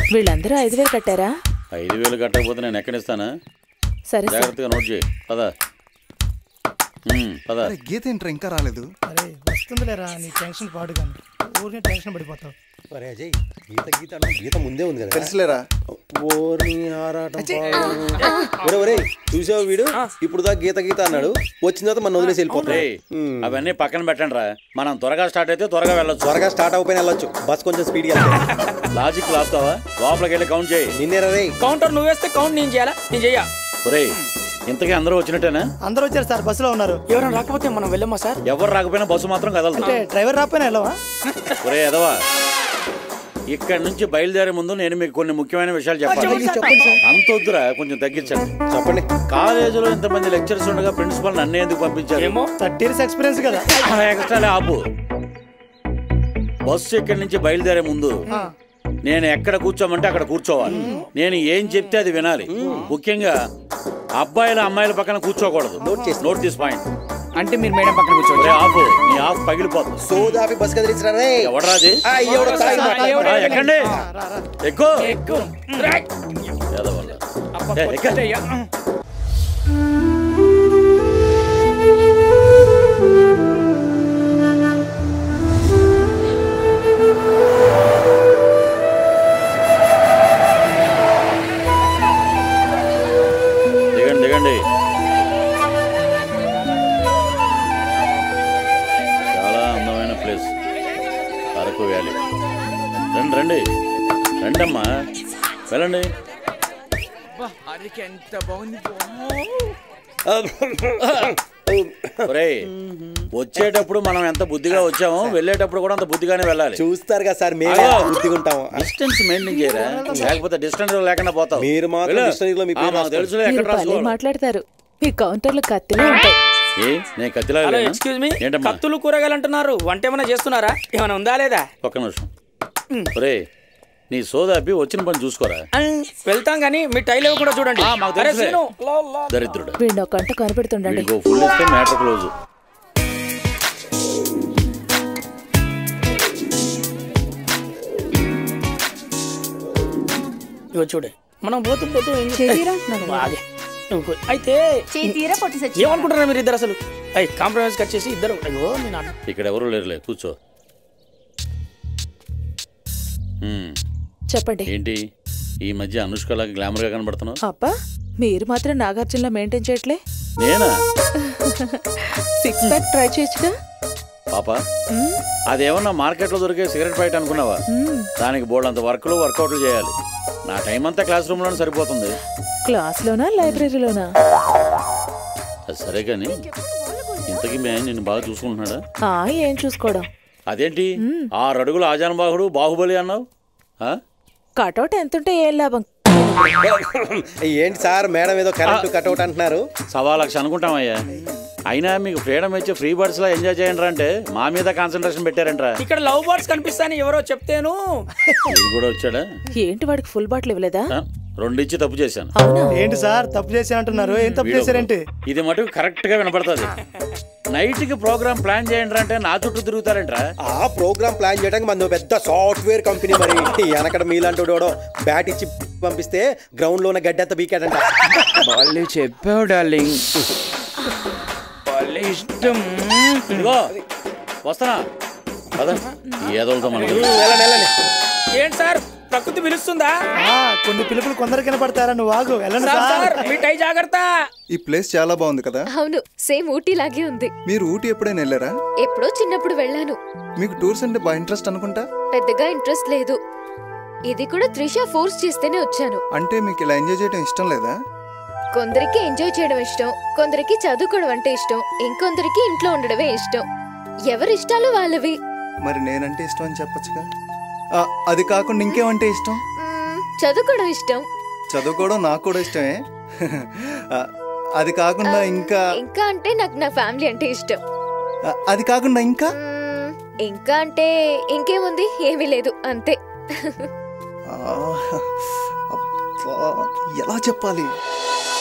వీళ్ళందరూ ఐదు వేలు కట్టారా ఐదు వేలు కట్టకపోతే నేను ఎక్కడిస్తానా సరే సార్ జాగ్రత్తగా నోట్ చేయి పద ఉమ్, పద అరే గీత ఏంట్రా ఇంకా రాలేదు అరే వస్తుందిలేరా నీ టెన్షన్ పాడు కానీ ఊరికే టెన్షన్ పడిపోతావు అరే అజయ్ గీత గీత అంటే గీత ముందే ఉంది కదా తెలుసులేరా ఓర్ని ఆరాటం పాడు. ఒరే ఒరే చూసావు వీడు ఇప్పుడు దా గీత గీత అన్నాడు వచ్చిన తర్వాత మనం వదిలేసి వెళ్ళిపోతాయి రేయ్, అవన్నీ పక్కన పెట్టండి రా మనం త్వరగా స్టార్ట్ అయితే త్వరగా వెళ్ళొచ్చు త్వరగా స్టార్ట్ అయిపోయిన వెళ్ళొచ్చు బస్ కొంచెం స్పీడ్గా లాజిక్ లాపుతావా లోపలికి వెళ్ళి కౌంట్ చేయి నిన్నేరా రే కౌంటర్ నువ్వేస్తే కౌంట్ నేను చేయాలా నేను చెయ్యా ఒరేయ్ ఇంతకీ అందరూ వచ్చినట్టేనా అందరూ వచ్చారు సార్ బస్సులో ఉన్నారు ఎవరైనా రాకపోతే మనం వెళ్ళమ్మా సార్ ఎవరు రాకపోయినా బస్సు మాత్రం కదలదు అంటే డ్రైవర్ రాకపోయినా వెళ్ళవా ఒరే ఎదవా ఇక్కడ నుంచి బయలుదేరే ముందు నేను మీకు కొన్ని ముఖ్యమైన విషయాలు చెప్పాలి అంత వద్దురా కొంచెం తగ్గించండి చెప్పండి కాలేజీలో ఇంతమంది లెక్చర్స్ ఉండగా ప్రిన్సిపల్ నన్ను ఎందుకు పంపించారు ఏమో థర్టీ ఇయర్స్ ఎక్స్పీరియన్స్ కదా ఎక్స్ట్రా ఆపు బస్సు ఇక్కడి నుంచి బయలుదేరే ముందు నేను ఎక్కడ కూర్చోమంటే అక్కడ కూర్చోవాలి నేను ఏం చెప్తే అది వినాలి ముఖ్యంగా అబ్బాయిల అమ్మాయిల పక్కన కూర్చోకూడదు నోట్ చేసి నోట్ తీసి పాయింట్ అంటే మీరు మేడం పక్కన కూర్చోండి ఆపు నీ ఆఫ్ పగిలిపోతుంది సోదాపి బస్ కదిలించరా రే ఎవడరాది ఆ, ఎవడో తాగి మాట్లాడు. ఆ, ఎక్కండి ఎక్కువ ఎక్కువ ఎదవల్ల. ఏ, ఎక్క. దిగండి దిగండి చాలా అందమైన ప్లేస్ అరకు వ్యాలీ రండి రండి రండమ్మా వెళ్ళండి ఎంత బాగుంది ఒరేయ్ వచ్చేటప్పుడు మనం ఎంత బుద్ధిగా వచ్చామో వెళ్ళేటప్పుడు కూడా అంత బుద్ధిగానే వెళ్ళాలి చూస్తారు కదా సార్ మేము అయ్యో. బుద్ధిగా ఉంటాము డిస్టెన్స్ మెయింటైన్ చేయరా లేకపోతే డిస్టెన్స్ లేకుండా పోతావు మీరు మాత్రం వెళ్ళు. dictionary లో మీ ఆ, పేరు మాకు రాసుకోండి. తెలుసులే మీరు ఎక్కడ భలే రాసుకోవాలి మాట్లాడతారు మీ కౌంటర్లు కత్తిలో ఉంటాయి ఏ నేను కత్తిలా హలో లేనా? ఎక్స్క్యూజ్ మీ ఏంటమ్మా కత్తులు కూరగాయలు అంటున్నారు వంట ఏమైనా చేస్తున్నారా ఏమైనా ఉందా లేదా ఒక్క నిమిషం ఒరే నీ సోదాపి వచ్చిన పని చూసుకోరా వెళ్తాం కానీ మీ టైల్ కూడా చూడండి ఆ, మాకు అరే తెలుసులే. సీను, లో, లో. దరిద్రుడు వీడిని ఒక గంట కనిపెడుతుండండి వీడికి ఫుల్ ఇస్తే మ్యాటర్ క్లోజ్ ఇగో చూడు మనం పోతూ పోతూ ఏం చేస్తాం? చెయ్యిరా, నన్ను బాగే. నువ్వు కూ- అయితే చేతీరా పొట్టి సచ్చి ఏమనుకుంటున్నారు మీరు ఇద్దరు అసలు అయ్యి కాంప్రమైజ్ కట్ చేసి ఇద్దరు అయ్యో నేను అన్న- ఇక్కడ ఎవరు లేరులే కూర్చో హ్మ్, చెప్పండి ఏంటి ఈ మధ్య అనుష్కలాగా గ్లామర్ గా కనబడుతున్నావు అబ్బా మీరు మాత్రం నాగార్జునలా మెయింటైన్ చేయట్లే నేనా సిక్స్ ప్యాక్ ట్రై చేయొచ్చుగా పాప అదేమన్నా మార్కెట్లో దొరికే సిగరెట్ ప్యాకెట్ అనుకున్నావా దానికి బోర్డు అంత వర్క్లు వర్కౌట్లు చేయాలి నా టైం అంతా క్లాస్ రూమ్ లోనే సరిపోతుంది క్లాస్లోనా లైబ్రరీలోనా అది సరే కానీ ఇంతకీ మే నిన్ను బాగా చూసుకుంటున్నాడా ఆ ఏం చూసుకోవడం అదేంటి ఆరు అడుగులు ఆజానుబాహుడు బాహుబలి అన్నావు ఆ? కటౌట్ ఎంతుంటే ఏం లాభం ఏంటి సార్ మేడం ఏదో కరెంట్ కట్అవుట్ అంటున్నారు సవా లక్ష అనుకుంటామయ్యా అయినా మీకు ఫ్రీడమ్ ఇచ్చి ఫ్రీ బర్డ్స్ లా ఎంజాయ్ చేయండి అంటే మా మీద కాన్సన్ట్రేషన్ పెట్టారంట్రా ఇక్కడ లవ్ బర్డ్స్ కనిపిస్తాయని ఎవరో చెప్తేను ఇది కూడా వచ్చాడా ఏంటి వాడికి ఫుల్ బాటిల్ ఇవ్వలేదా ఆ? రెండు ఇచ్చి తప్పు చేశాను అవునా ఏంటి సార్ తప్పు చేసి అంటున్నారు ఏం తప్పు వీడు చేశారేంటి ఒకడు. ఇది మటుకు కరెక్ట్ గా వినపడుతుంది నైట్ కి ప్రోగ్రామ్ ప్లాన్ చేయండి అంటే నా చుట్టూ తిరుగుతారంట్రా ఆ ప్రోగ్రామ్ ప్లాన్ చేయడానికి మన పెద్ద సాఫ్ట్వేర్ కంపెనీ మరి వెనకడ మీలాంటి వాడు బ్యాట్ ఇచ్చి పంపిస్తే గ్రౌండ్ లో ఉన్న గడ్డి అంతా బీకాడంట వాళ్ళు చెప్పావు డార్లింగ్ వాళ్ళ ఇష్టం ఇదిగో వస్తానా పద ఏదోలతో మనకి వెళ్ళండి వెళ్ళండి ఏంటి సార్ ప్రకృతి పిలుస్తుందా ఆ, కొన్ని పిలుపులు కొందరు కనపడతారా నువ్వు ఆగు వెళ్ళండి సార్ సార్ సార్ మీ టై జాగ్రత్త ఈ ప్లేస్ చాలా బాగుంది కదా అవును సేమ్ ఊటీ లాగే ఉంది మీరు ఊటీ ఎప్పుడైనా వెళ్ళారా ఎప్పుడో చిన్నప్పుడు వెళ్ళాను మీకు టూర్స్ అంటే బాగా ఇంట్రెస్ట్ అనుకుంటా పెద్దగా ఇంట్రెస్ట్ లేదు ఇది కూడా త్రిష ఫోర్స్ చేస్తేనే వచ్చాను అంటే మీకు ఇలా ఎంజాయ్ చేయడం ఇష్టం లేదా కొందరికి ఎంజాయ్ చేయడం ఇష్టం కొందరికి చదువుకోవడం అంటే ఇష్టం ఇంకొందరికి ఇంట్లో ఉండడమే ఇష్టం ఎవరి ఇష్టాలు వాళ్ళవి మరి నేనంటే ఇష్టం అని చెప్పొచ్చుగా ఆ, అది కాకుండా ఇంకేమంటే ఇష్టం మ్మ్, చదువుకోవడం ఇష్టం చదువుకోవడం నాకు కూడా ఇష్టమే ఆ, అది కాకుండా ఇంకా ఇంకా అంటే నాకు నా ఫ్యామిలీ అంటే ఇష్టం ఆ, అది కాకుండా ఇంకా మ్మ్, ఇంకా అంటే ఇంకేముంది ఏమీ లేదు అంతే ఆ, అబ్బా, ఎలా చెప్పాలి